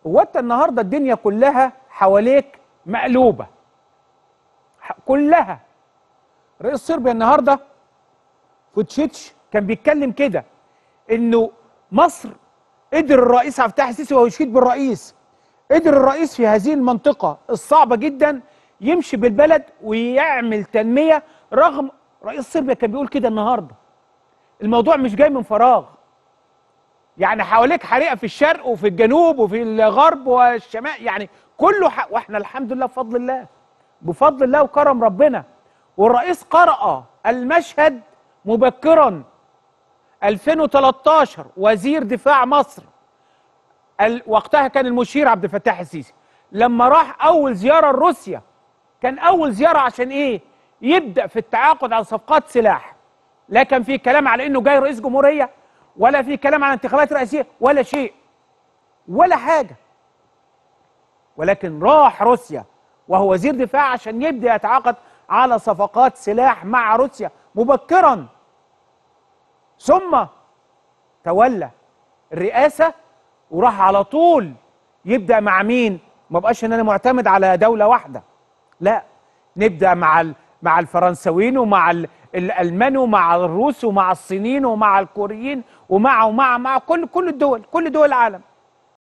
هو انت النهارده الدنيا كلها حواليك مقلوبه ح- كلها رئيس صربيا النهارده فوتشيتش كان بيتكلم كده انه مصر قدر الرئيس عبد الفتاح السيسي وهو يشيد بالرئيس قدر الرئيس في هذه المنطقه الصعبه جدا يمشي بالبلد ويعمل تنميه رغم رئيس صربيا كان بيقول كده النهارده الموضوع مش جاي من فراغ يعني حواليك حريقه في الشرق وفي الجنوب وفي الغرب والشمال يعني كله ح... واحنا الحمد لله بفضل الله بفضل الله وكرم ربنا والرئيس قرأ المشهد مبكرا 2013 وزير دفاع مصر ال... وقتها كان المشير عبد الفتاح السيسي لما راح اول زياره لروسيا كان اول زياره عشان ايه يبدا في التعاقد على صفقات سلاح لا كان في كلام على انه جاي رئيس جمهوريه ولا في كلام على انتخابات رئاسيه ولا شيء ولا حاجه ولكن راح روسيا وهو وزير دفاع عشان يبدا يتعاقد على صفقات سلاح مع روسيا مبكرا ثم تولى الرئاسه وراح على طول يبدا مع مين ما بقاش ان انا معتمد على دوله واحده لا نبدا مع ال- مع الفرنساويين ومع ال- الالمان ومع الروس ومع الصينيين ومع الكوريين ومع ومع مع كل كل الدول كل دول العالم